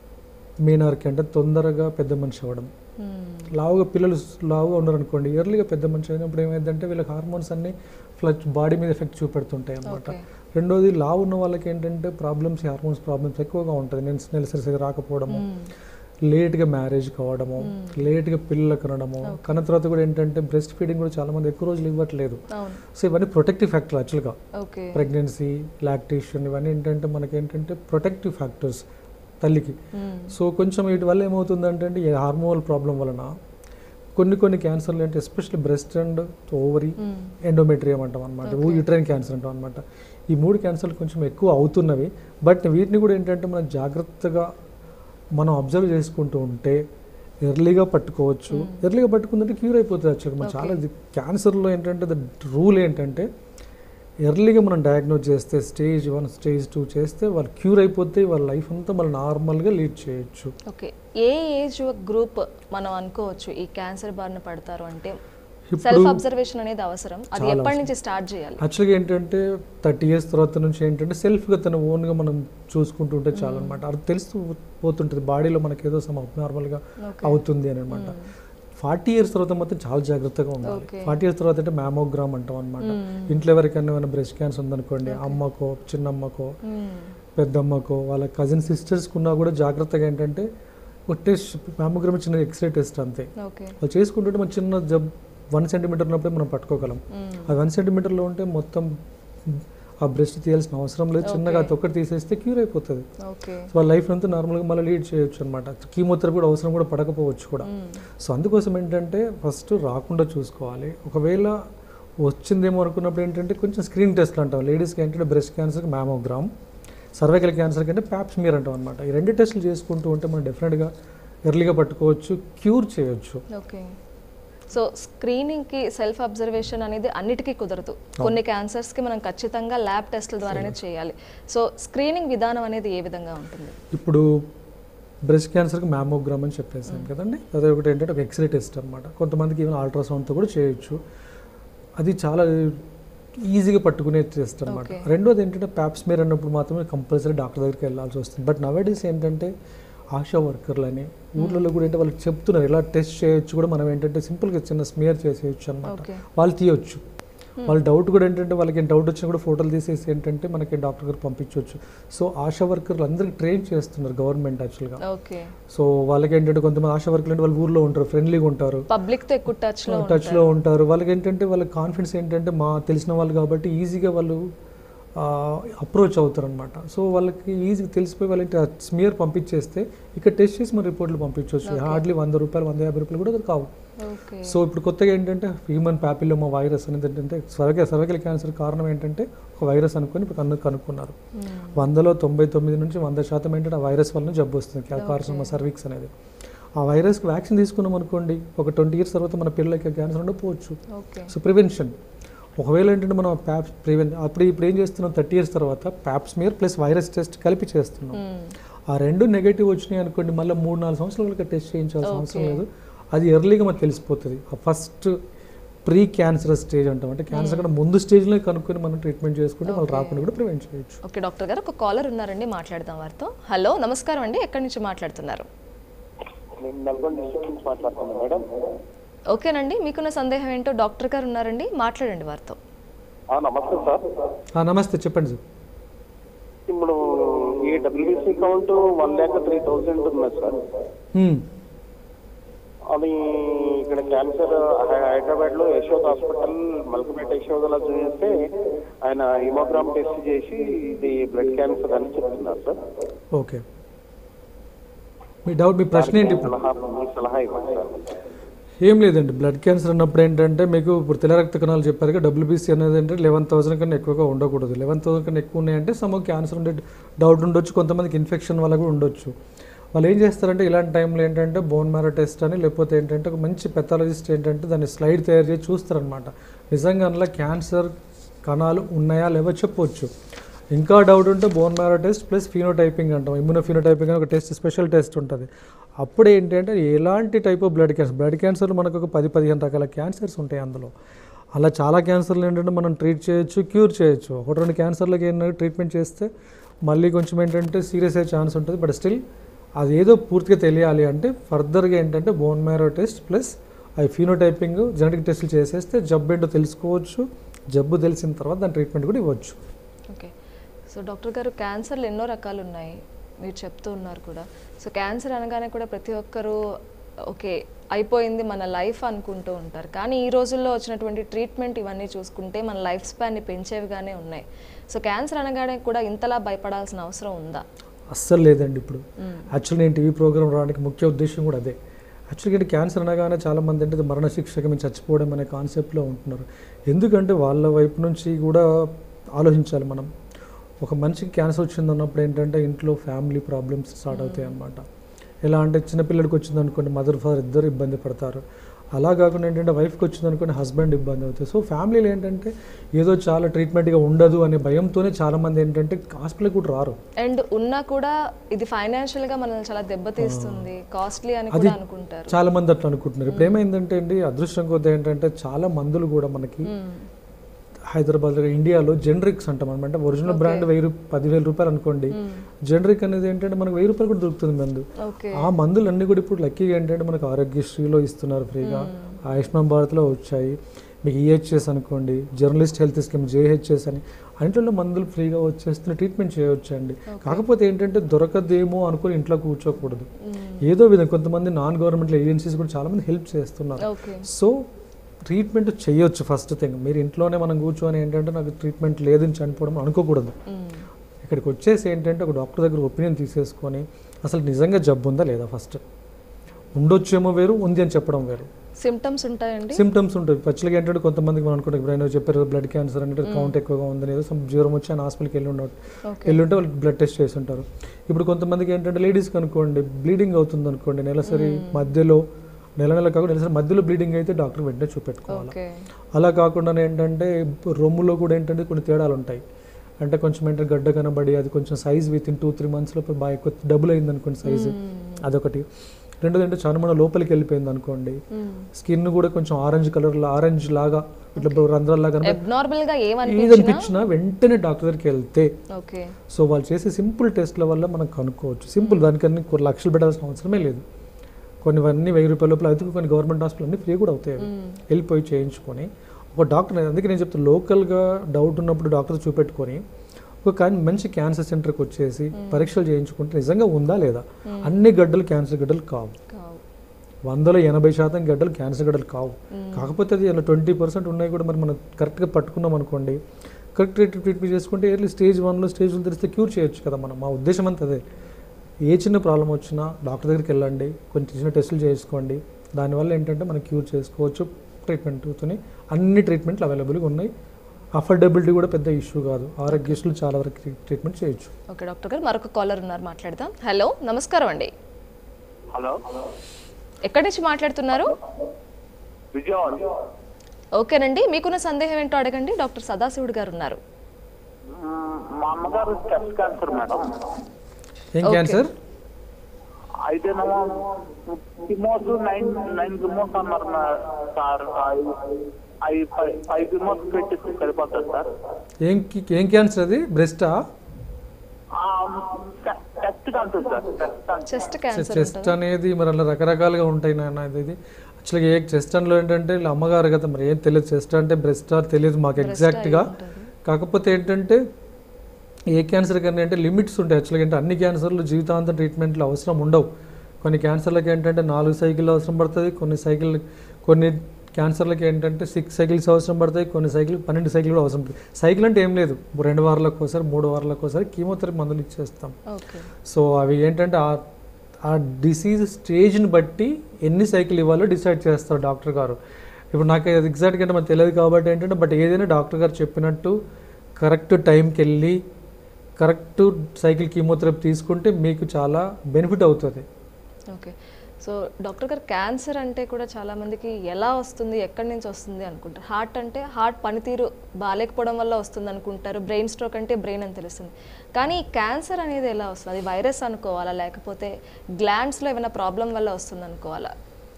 Speaker 2: మీనార్కి అంటే తొందరగా పెద్ద మనిషి అవ్వడం
Speaker 1: మ్మ్.
Speaker 2: లావుగా పిల్లలు లావుగా ఉన్నారనుకోండి ఎర్లీగా పెద్ద మనిషి అయినప్పుడు ఏమైందంటే వీళ్ళకి హార్మోన్స్ అన్ని ఫ్లచ్ బాడీ మీద ఎఫెక్ట్ చూపెడుతుంటాయి అనమాట
Speaker 1: ఓకే
Speaker 2: రెండోది లావు ఉన్న వాళ్ళకి ఏంటంటే ప్రాబ్లమ్స్ హార్మోన్స్ ప్రాబ్లమ్స్ ఎక్కువగా ఉంటుంది నేను నెలసరిసరిగా రాకపోవడము
Speaker 1: మ్మ్.
Speaker 2: లేట్గా మ్యారేజ్ కావడము లేట్గా పిల్లలు కనడము కన్న తర్వాత కూడా ఏంటంటే బ్రెస్ట్ ఫీడింగ్ కూడా చాలా మంది ఎక్కువ రోజులు ఇవ్వట్లేదు
Speaker 1: అవును
Speaker 2: సో ఇవన్నీ ప్రొటెక్టివ్ ఫ్యాక్టర్ యాక్చువల్గా
Speaker 1: ఓకే
Speaker 2: ప్రెగ్నెన్సీ లాక్టేషన్ ఇవన్నీ ఏంటంటే మనకి ఏంటంటే ప్రొటెక్టివ్ ఫ్యాక్టర్స్ తల్లికి
Speaker 1: మ్మ్.
Speaker 2: సో కొంచెం వీటి వల్ల ఏమవుతుందంటే అండి ఈ హార్మోనల్ ప్రాబ్లం వలన కొన్ని కొన్ని క్యాన్సర్లు అంటే especially breast and ovary
Speaker 1: hmm.
Speaker 2: Endometrium అంటాం అనమాట
Speaker 1: Okay.
Speaker 2: యూట్రైన్ క్యాన్సర్ అంటాం అనమాట ఈ మూడు క్యాన్సర్లు కొంచెం ఎక్కువ అవుతున్నవి బట్ వీటిని కూడా ఏంటంటే మనం జాగ్రత్తగా మనం అబ్జర్వ్ చేసుకుంటూ ఉంటే ఎర్లీగా పట్టుకోవచ్చు ఎర్లీగా పట్టుకుందంటే క్యూర్ అయిపోతుంది యాక్చువల్గా మన చాలా క్యాన్సర్లో ఏంటంటే ద రూల్ ఏంటంటే ఎర్లీగా మనం డయాగ్నోజ్ చేస్తే స్టేజ్ వన్ స్టేజ్ టూ చేస్తే వాళ్ళు క్యూర్ అయిపోతే వాళ్ళ లైఫ్ అంతా మళ్ళీ నార్మల్గా లీడ్ చేయొచ్చు
Speaker 1: ఓకే ఏ ఏజ్ గ్రూప్ మనం అనుకోవచ్చు ఈ క్యాన్సర్ బారిన పడతారు అంటే
Speaker 2: ఇప్పుడు
Speaker 1: సెల్ఫ్ అబ్జర్వేషన్ అనేది అవసరం అది
Speaker 2: చాలా
Speaker 1: ఎప్పటి నుంచి స్టార్ట్ చేయాలి
Speaker 2: యాక్చువల్గా ఏంటంటే థర్టీ ఇయర్స్ తర్వాత నుంచి ఏంటంటే సెల్ఫ్గా తన ఓన్గా మనం చూసుకుంటుంటే చాలా అనమాట అది తెలుస్తూ పోతుంటుంది బాడీలో మనకి ఏదో సమ నార్మల్గా
Speaker 1: ఓకే
Speaker 2: అవుతుంది అని అనమాట ఫార్టీ ఇయర్స్ తర్వాత మాత్రం చాలా జాగ్రత్తగా ఉండాలి
Speaker 1: Okay.
Speaker 2: ఫార్టీ ఇయర్స్ తర్వాత అంటే మ్యామోగ్రామ్ అంటాం అనమాట ఇంట్లో ఎవరికైనా ఏమైనా బ్రెస్ట్ క్యాన్సర్ ఉందనుకోండి అమ్మకో చిన్నమ్మకో
Speaker 1: మ్మ్.
Speaker 2: పెద్దమ్మకో వాళ్ళ కజిన్ సిస్టర్స్కి ఉన్నా కూడా జాగ్రత్తగా ఏంటంటే ఒక టెస్ట్ మ్యామోగ్రామ్ చిన్న ఎక్స్రే టెస్ట్ అంతే
Speaker 1: ఓకే
Speaker 2: వాళ్ళు చేసుకుంటుంటే మన చిన్న జబ్ వన్ సెంటీమీటర్ ఉన్నప్పుడే మనం పట్టుకోగలం
Speaker 1: మ్మ్.
Speaker 2: అది వన్ సెంటీమీటర్లో ఉంటే మొత్తం ఆ బ్రెస్ట్ తీయాల్సిన అవసరం లేదు చిన్నగా
Speaker 1: Okay.
Speaker 2: అది ఒక్కటి తీసేస్తే క్యూర్ అయిపోతుంది
Speaker 1: ఓకే
Speaker 2: సో వాళ్ళ లైఫ్ అంతా నార్మల్గా మళ్ళీ లీడ్ చేయొచ్చు అనమాట కీమోథెరపీ కూడా అవసరం కూడా పడకపోవచ్చు కూడా
Speaker 1: మ్మ్.
Speaker 2: సో అందుకోసం ఏంటంటే ఫస్ట్ రాకుండా చూసుకోవాలి ఒకవేళ వచ్చిందేమో అనుకున్నప్పుడు ఏంటంటే కొంచెం స్క్రీన్ టెస్ట్లు అంటాం లేడీస్కి ఏంటంటే బ్రెస్ట్ క్యాన్సర్కి మ్యామోగ్రామ్ సర్వైకల్ క్యాన్సర్కి అంటే ప్యాప్స్మియర్ అంటాం అనమాట ఈ రెండు టెస్టులు చేసుకుంటూ ఉంటే మనం డెఫినెట్గా ఎర్లీగా పట్టుకోవచ్చు క్యూర్ చేయొచ్చు
Speaker 1: ఓకే సో స్క్రీనింగ్కి సెల్ఫ్ అబ్జర్వేషన్ అనేది అన్నిటికీ కుదరదు కొన్ని క్యాన్సర్స్కి మనం ఖచ్చితంగా ల్యాబ్ టెస్ట్ల ద్వారానే చేయాలి సో స్క్రీనింగ్ విధానం అనేది ఏ విధంగా ఉంటుంది
Speaker 2: ఇప్పుడు బ్రెస్ట్ క్యాన్సర్కి మ్యామోగ్రామ్ అని చెప్పేసాం కదండి అదే ఒకటి ఏంటంటే ఒక ఎక్స్రే టెస్ట్ అనమాట కొంతమందికి ఈవెన్ అల్ట్రాసౌండ్తో కూడా చేయొచ్చు అది చాలా ఈజీగా పట్టుకునే టెస్ట్ అనమాట
Speaker 1: Okay.
Speaker 2: రెండోది ఏంటంటే ప్యాప్స్మేర్ అన్నప్పుడు మాత్రమే కంపల్సరీ డాక్టర్ దగ్గరికి వెళ్ళాల్సి వస్తుంది బట్ నవేడేస్ ఏంటంటే ఆశా వర్కర్లు అని ఊర్లలో కూడా ఏంటంటే వాళ్ళకి చెప్తున్నారు ఇలా టెస్ట్ చేయొచ్చు కూడా మనం ఏంటంటే సింపుల్గా చిన్న స్మియర్ చేసేయచ్చు అనమాట
Speaker 1: ఓకే
Speaker 2: వాళ్ళు తీయొచ్చు వాళ్ళ డౌట్ కూడా ఏంటంటే వాళ్ళకి డౌట్ వచ్చినా కూడా ఫోటోలు తీసేసి ఏంటంటే మనకి డాక్టర్ గారు పంపించవచ్చు సో ఆశా వర్కర్లు అందరికి ట్రైన్ చేస్తున్నారు గవర్నమెంట్ యాక్చువల్గా
Speaker 1: ఓకే
Speaker 2: సో వాళ్ళకి ఏంటంటే కొంతమంది ఆశా వర్కర్లు అంటే వాళ్ళు ఊర్లో ఉంటారు ఫ్రెండ్లీగా ఉంటారు
Speaker 1: పబ్లిక్ తో ఎక్కువ టచ్ లో
Speaker 2: టచ్ లో ఉంటారు వాళ్ళకి ఏంటంటే వాళ్ళ కాన్ఫిడెన్స్ ఏంటంటే మా తెలిసిన వాళ్ళు కాబట్టి ఈజీగా వాళ్ళు అప్రోచ్ అవుతారు అనమాట సో వాళ్ళకి ఈజీగా తెలిసిపోయి వాళ్ళకి స్మియర్ పంపించేస్తే ఇక్కడ టెస్ట్ చేసి మన రిపోర్ట్లు పంపించవచ్చు హార్డ్లీ వంద రూపాయలు వంద యాభై రూపాయలు కూడా కావు
Speaker 1: ఓకే
Speaker 2: సో ఇప్పుడు కొత్తగా ఏంటంటే హ్యూమన్ ప్యాపిలోమా వైరస్ అనేది ఏంటంటే సర్వే సర్వైకల్ క్యాన్సర్ కారణం ఏంటంటే ఒక వైరస్ అనుకొని ఇప్పుడు కను కనుక్కున్నారు వందలో తొంభై తొమ్మిది నుంచి వంద శాతం ఏంటంటే ఆ వైరస్ వల్ల జబ్బు వస్తుంది కార్సినోమా సర్వీక్స్ అనేది ఆ వైరస్కి వ్యాక్సిన్ తీసుకున్నాం అనుకోండి ఒక ట్వంటీ ఇయర్స్ తర్వాత మన పిల్లలకి క్యాన్సర్ ఉండకపోవచ్చు
Speaker 1: ఓకే
Speaker 2: సో ప్రివెన్షన్ ఒకవేళ ఏంటంటే మనం ప్యాప్స్ ప్రివెన్ అప్పుడు ఇప్పుడు ఏం చేస్తున్నాం థర్టీ ఇయర్స్ తర్వాత ప్యాప్స్మియర్ ప్లస్ వైరస్ టెస్ట్ కలిపి చేస్తున్నాం ఆ రెండు నెగటివ్ వచ్చినాయి అనుకోండి మళ్ళీ మూడు నాలుగు సంవత్సరాలకి టెస్ట్ చేయించాల్సిన అవసరం
Speaker 1: Okay.
Speaker 2: లేదు అది ఎర్లీగా మనకు తెలిసిపోతుంది ఆ ఫస్ట్ ప్రీ క్యాన్సర్ స్టేజ్ అంటాం అంటే క్యాన్సర్ కూడా ముందు స్టేజ్లో కనుక్కొని మనం ట్రీట్మెంట్ చేసుకుంటే వాళ్ళు
Speaker 1: Okay.
Speaker 2: రాకుండా కూడా ప్రివెంట్ చేయొచ్చు
Speaker 1: ఓకే డాక్టర్ గారు ఒక కాలర్ ఉన్నారండి మాట్లాడదాం వారితో హలో నమస్కారం అండి ఎక్కడి నుంచి మాట్లాడుతున్నారు
Speaker 3: నేను నల్గొండ డిస్ట్రిక్ట్ నుంచి మాట్లాడుతున్నాను మేడం
Speaker 1: ఓకేనండి మీకున్న సందేహం ఏంటో డాక్టర్ గారు ఉన్నారండి మాట్లాడండి వారితో
Speaker 3: ఆ, నమస్తే సార్
Speaker 2: ఆ, నమస్తే చెప్పండి సార్
Speaker 3: ఇప్పుడు ఈ WBC account one lakh three thousand ఉన్నది సార్
Speaker 2: హ్మ్.
Speaker 3: అది ఇక్కడ క్యాన్సర్ హైదరాబాద్ లో యశోద్ హాస్పిటల్ మల్కపేట యశోదలో చూస్తే ఆయన హిమోగ్రామ్ టెస్ట్ చేసి ఇది బ్లడ్ క్యాన్సర్ అని చెప్తున్నారు సార్
Speaker 2: ఓకే మీ డౌట్ మీ ప్రశ్న ఏంటి ఇప్పుడు
Speaker 3: సలహా మీ సలహా ఇవ్వండి సార్
Speaker 2: ఏం లేదండి బ్లడ్ క్యాన్సర్ అన్నప్పుడు ఏంటంటే మీకు ఇప్పుడు తెల్ల రక్త కణాలు చెప్పారు డబ్ల్యూబీసీ అనేది అంటే లెవెన్ థౌసండ్ కన్నా ఎక్కువగా ఉండకూడదు లెవెన్ థౌసండ్ కన్నా ఎక్కువ ఉన్నాయంటే సమ్ క్యాన్సర్ ఉండే డౌట్ ఉండొచ్చు కొంతమందికి ఇన్ఫెక్షన్ వల్ల కూడా ఉండొచ్చు వాళ్ళు ఏం చేస్తారంటే ఇలాంటి టైంలో ఏంటంటే బోన్ మ్యారో టెస్ట్ అని లేకపోతే ఏంటంటే ఒక మంచి పెథాలజిస్ట్ ఏంటంటే దాన్ని స్లైడ్ తయారు చేసి చూస్తారనమాట నిజంగా అందులో క్యాన్సర్ కణాలు ఉన్నాయా లేవో చెప్పొచ్చు ఇంకా డౌట్ ఉంటే bone marrow test plus phenotyping అంటాం ఇమ్యూనో ఫినోటైపింగ్ అని ఒక టెస్ట్ స్పెషల్ టెస్ట్ ఉంటుంది అప్పుడు ఏంటంటే ఎలాంటి type of blood cancer blood క్యాన్సర్లు మనకు ఒక పది పదిహేను రకాల క్యాన్సర్స్ ఉంటాయి అందులో అలా చాలా క్యాన్సర్లు ఏంటంటే మనం ట్రీట్ చేయొచ్చు క్యూర్ చేయొచ్చు ఒకటి రెండు క్యాన్సర్లకి ఏంటంటే ట్రీట్మెంట్ చేస్తే మళ్ళీ కొంచెం ఏంటంటే సీరియస్ అయ్యే ఛాన్స్ ఉంటుంది బట్ స్టిల్ అది ఏదో పూర్తిగా తెలియాలి అంటే ఫర్దర్గా ఏంటంటే బోన్ మ్యారో టెస్ట్ ప్లస్ అవి ఫీనోటైపింగ్ జెనెటిక్ టెస్టులు చేసేస్తే జబ్బు ఏంటో తెలుసుకోవచ్చు జబ్బు తెలిసిన తర్వాత దాని ట్రీట్మెంట్ కూడా ఇవ్వచ్చు
Speaker 1: ఓకే సో డాక్టర్ గారు క్యాన్సర్లు ఎన్నో రకాలు ఉన్నాయి మీరు చెప్తూ ఉన్నారు కూడా సో క్యాన్సర్ అనగానే కూడా ప్రతి ఒక్కరూ ఓకే అయిపోయింది మన లైఫ్ అనుకుంటూ ఉంటారు కానీ ఈ రోజుల్లో వచ్చినటువంటి ట్రీట్మెంట్ ఇవన్నీ చూసుకుంటే మన లైఫ్ స్పాన్ని పెంచేవిగానే ఉన్నాయి సో క్యాన్సర్ అనగానే కూడా ఇంతలా భయపడాల్సిన అవసరం ఉందా
Speaker 2: అస్సలు లేదండి ఇప్పుడు యాక్చువల్లీ నేను టీవీ ప్రోగ్రామ్ రావడానికి ముఖ్య ఉద్దేశం కూడా అదే యాక్చువల్గా ఏంటి క్యాన్సర్ అనగానే చాలామంది అంటే ఇది మరణశిక్షకి మేము చచ్చిపోవడం అనే కాన్సెప్ట్లో ఉంటున్నారు ఎందుకంటే వాళ్ళ వైపు నుంచి కూడా ఆలోచించాలి మనం ఒక మనిషికి క్యాన్సర్ వచ్చింది అన్నప్పుడు ఏంటంటే ఇంట్లో ఫ్యామిలీ ప్రాబ్లమ్స్ స్టార్ట్ అవుతాయి అన్నమాట ఎలా అంటే చిన్నపిల్లడికి వచ్చింది అనుకోండి మదర్ ఫాదర్ ఇద్దరు ఇబ్బంది పడతారు అలా కాకుండా ఏంటంటే వైఫ్కి వచ్చింది అనుకోండి హస్బెండ్ ఇబ్బంది అవుతుంది సో ఫ్యామిలీలో ఏంటంటే ఏదో చాలా ట్రీట్మెంట్గా ఉండదు అనే భయంతోనే చాలామంది ఏంటంటే హాస్పిటల్కి కూడా రారు
Speaker 1: అండ్ ఉన్నా కూడా ఇది ఫైనాన్షియల్ గా మనల్ని చాలా దెబ్బతీస్తుంది కాస్ట్లీ అని
Speaker 2: అది
Speaker 1: కూడా అనుకుంటారు
Speaker 2: చాలా మంది అట్లా అనుకుంటున్నారు ఇప్పుడు ఏమైందంటే అండి అదృష్టం కొద్ది ఏంటంటే చాలా మందులు కూడా మనకి
Speaker 1: మ్మ్.
Speaker 2: హైదరాబాద్ ఇండియాలో జెనరిక్స్ అంటాం అనమాట ఒరిజినల్ బ్రాండ్ వెయ్యి రూ- పదివేల రూపాయలు అనుకోండి జెనరిక్ అనేది ఏంటంటే మనకు వెయ్యి రూపాయలు కూడా దొరుకుతుంది మందు
Speaker 1: ఓకే
Speaker 2: ఆ మందులు అన్ని కూడా ఇప్పుడు లక్కీగా ఏంటంటే మనకు ఆరోగ్యశ్రీలో ఇస్తున్నారు ఫ్రీగా ఆయుష్మాన్ భారత్లో వచ్చాయి మీకు ఈహెచ్ఎస్ అనుకోండి జర్నలిస్ట్ హెల్త్ స్కీమ్ జేహెచ్ఎస్ అని అన్నింటిలో మందులు ఫ్రీగా వచ్చేస్తున్న ట్రీట్మెంట్ చేయవచ్చు అండి కాకపోతే ఏంటంటే దొరకదేమో అనుకుని ఇంట్లో కూర్చోకూడదు ఏదో విధంగా కొంతమంది నాన్ గవర్నమెంట్ ఏజెన్సీస్ కూడా చాలా మంది హెల్ప్ చేస్తున్నారు
Speaker 1: ఓకే
Speaker 2: సో ట్రీట్మెంట్ చేయొచ్చు ఫస్ట్ థింగ్ మీరు ఇంట్లోనే మనం కూర్చొని ఏంటంటే నాకు ట్రీట్మెంట్ లేదని చనిపోవడం అనుకోకూడదు
Speaker 1: మ్మ్.
Speaker 2: ఇక్కడికి వచ్చేసి ఏంటంటే ఒక డాక్టర్ దగ్గర ఒపీనియన్ తీసేసుకొని అసలు నిజంగా జబ్బు ఉందా లేదా ఫస్ట్ ఉండొచ్చేమో వేరు ఉంది అని చెప్పడం వేరు
Speaker 1: సిమ్టమ్స్ ఉంటాయండి
Speaker 2: సిమ్టమ్స్ ఉంటాయి పచ్చలుగా ఏంటంటే కొంతమందికి మనం అనుకుంటే ఇప్పుడు ఆయన చెప్పారు బ్లడ్ క్యాన్సర్ అంటే కౌంట్ ఎక్కువగా ఉందని ఏదో some జ్వరం వచ్చి ఆయన హాస్పిటల్కి వెళ్ళి ఉండవు
Speaker 1: ఓకే
Speaker 2: వెళ్ళి ఉంటే వాళ్ళు బ్లడ్ టెస్ట్ చేసి ఉంటారు ఇప్పుడు కొంతమందికి ఏంటంటే లేడీస్కి అనుకోండి బ్లీడింగ్ అవుతుంది అనుకోండి నెలసరి మధ్యలో నెల నెల కాకుండా నెలసరి మధ్యలో బ్లీడింగ్ అయితే డాక్టర్ వెంటనే చూపెట్టుకోవాలి
Speaker 1: ఓకే
Speaker 2: అలా కాకుండా ఏంటంటే రొమ్ములో కూడా ఏంటంటే కొన్ని తేడాలు ఉంటాయి అంటే కొంచెం ఏంటంటే గడ్డ కనబడి అది కొంచెం size within two three మంత్స్లో బాగా ఎక్కువ డబుల్ అయింది అనుకోండి సైజు అదొకటి రెండోది అంటే చర్మం లోపలికి వెళ్ళిపోయింది అనుకోండి
Speaker 1: మ్మ్.
Speaker 2: స్కిన్ కూడా కొంచెం ఆరెంజ్ కలర్ ఆరెంజ్ లాగా ఇట్లా రంధ్రాల్లాగా
Speaker 1: అబ్నార్మల్ గా
Speaker 2: ఇది
Speaker 1: ఏమనిపించినా
Speaker 2: అనిపించినా వెంటనే డాక్టర్ దగ్గరికి వెళ్తే
Speaker 1: ఓకే
Speaker 2: సో వాళ్ళు చేసే సింపుల్ టెస్ట్ల వల్ల మనం కనుక్కోవచ్చు సింపుల్ దానికన్నీ కొన్ని లక్షలు పెట్టాల్సిన అవసరమే లేదు కొన్ని అన్ని వెయ్యి రూపాయల లోపల అయితే కొన్ని గవర్నమెంట్ హాస్పిటల్ అన్ని ఫ్రీ కూడా అవుతాయి అవి. వెళ్ళిపోయి చేయించుకొని ఒక డాక్టర్ అందుకే నేను చెప్తాను లోకల్గా డౌట్ ఉన్నప్పుడు డాక్టర్ చూపెట్టుకొని ఒక కానీ మంచి క్యాన్సర్ సెంటర్కి వచ్చేసి పరీక్షలు చేయించుకుంటే నిజంగా ఉందా లేదా అన్ని గడ్డలు క్యాన్సర్ గడ్డలు కావు
Speaker 1: కావు
Speaker 2: వందలో ఎనభై శాతం గడ్డలు క్యాన్సర్ గడ్డలు కావు కాకపోతే అది ఇలా ట్వంటీ పర్సెంట్ ఉన్నాయి కూడా మరి మనం కరెక్ట్గా పట్టుకున్నాం అనుకోండి కరెక్ట్ ట్రీట్మెంట్ చేసుకుంటే ఎర్లీ స్టేజ్ వన్లో స్టేజ్ వన్ తెలిస్తే క్యూర్ చేయొచ్చు కదా మనం మా ఉద్దేశం అంతా అదే ఏ చిన్న ప్రాబ్లం వచ్చినా డాక్టర్ దగ్గరికి వెళ్ళండి కొంచెం చిన్న టెస్టులు చేసుకోండి దానివల్ల ఏంటంటే మనం క్యూర్ చేసుకోవచ్చు ట్రీట్మెంట్తోని అన్ని ట్రీట్మెంట్లు అవైలబుల్గా ఉన్నాయి అఫోర్డబిలిటీ కూడా పెద్ద ఇష్యూ కాదు ఆరోగ్యశ్రీలు చాలా వరకు ట్రీట్మెంట్ చేయొచ్చు
Speaker 1: ఓకే డాక్టర్ గారు మరొక కాలర్ ఉన్నారు మాట్లాడదాం హలో నమస్కారం అండి
Speaker 3: హలో
Speaker 1: ఎక్కడి నుంచి మాట్లాడుతున్నారు
Speaker 3: విజయవాడ
Speaker 1: ఓకేనండి మీకున్న సందేహం ఏంటో అడగండి డాక్టర్ సదాశివుడు గారు ఉన్నారు
Speaker 3: మా అమ్మగారు చెస్ట్ క్యాన్సర్ మేడం
Speaker 2: ఏం
Speaker 1: Okay.
Speaker 2: క్యాన్సర్
Speaker 3: అయితేనేమో కిమోస్ నైన్ నైన్ కిమోస్ అన్నారు నా- సార్ అవి ఫైవ్ కిమోస్ పెట్టి సరిపోతుంది సార్
Speaker 2: ఏం కి- ఏం క్యాన్సర్ అది బ్రెస్టా
Speaker 3: test cancer sir test cancer
Speaker 1: chest cancer
Speaker 2: chest అనేది మరి అలా రకరకాలుగా ఉంటాయి నాన్న ఇది ఇది యాక్చువల్గా ఏ చెస్ట్ అందులో ఏంటంటే వీళ్ళ అమ్మగారు కదా మరి ఏం తెలియదు చెస్ట్ అంటే బ్రెస్ట్ తెలియదు మాకు ఎగ్జాక్ట్గా కాకపోతే ఏంటంటే ఏ క్యాన్సర్ కన్నా అంటే లిమిట్స్ ఉంటాయి యాక్చువల్గా అంటే అన్ని క్యాన్సర్లు జీవితాంతం ట్రీట్మెంట్లు అవసరం ఉండవు కొన్ని క్యాన్సర్లకి ఏంటంటే నాలుగు సైకిల్ అవసరం పడుతుంది కొన్ని సైకిల్ కొన్ని క్యాన్సర్లకి ఏంటంటే సిక్స్ సైకిల్స్ అవసరం పడతాయి కొన్ని సైకిల్ పన్నెండు సైకిల్ కూడా అవసరం పడుతుంది సైకిల్ అంటే ఏం లేదు రెండు వారాలకు ఒకసారి మూడు వారాలకు ఒకసారి కీమోథెరపీ మందులు ఇచ్చేస్తాం
Speaker 1: ఓకే
Speaker 2: సో అవి ఏంటంటే ఆ ఆ డిసీజ్ స్టేజ్ని బట్టి ఎన్ని సైకిల్ ఇవ్వాలో డిసైడ్ చేస్తారు డాక్టర్ గారు ఇప్పుడు నాకు ఎగ్జాక్ట్గా అంటే మనకు తెలియదు కాబట్టి ఏంటంటే బట్ ఏదైనా డాక్టర్ గారు చెప్పినట్టు కరెక్ట్ టైంకి వెళ్ళి కరెక్ట్ సైకిల్ కీమోథెరపీ తీసుకుంటే మీకు చాలా బెనిఫిట్ అవుతుంది
Speaker 1: ఓకే సో డాక్టర్ గారు క్యాన్సర్ అంటే కూడా చాలా మందికి ఎలా వస్తుంది ఎక్కడి నుంచి వస్తుంది అనుకుంటారు హార్ట్ అంటే హార్ట్ పనితీరు బాగాలేకపోవడం వల్ల వస్తుంది అనుకుంటారు బ్రెయిన్ స్ట్రోక్ అంటే బ్రెయిన్ అని తెలుస్తుంది కానీ ఈ క్యాన్సర్ అనేది ఎలా వస్తుంది అది వైరస్ అనుకోవాలా లేకపోతే గ్లాండ్స్లో ఏమైనా ప్రాబ్లం వల్ల వస్తుంది అనుకోవాలా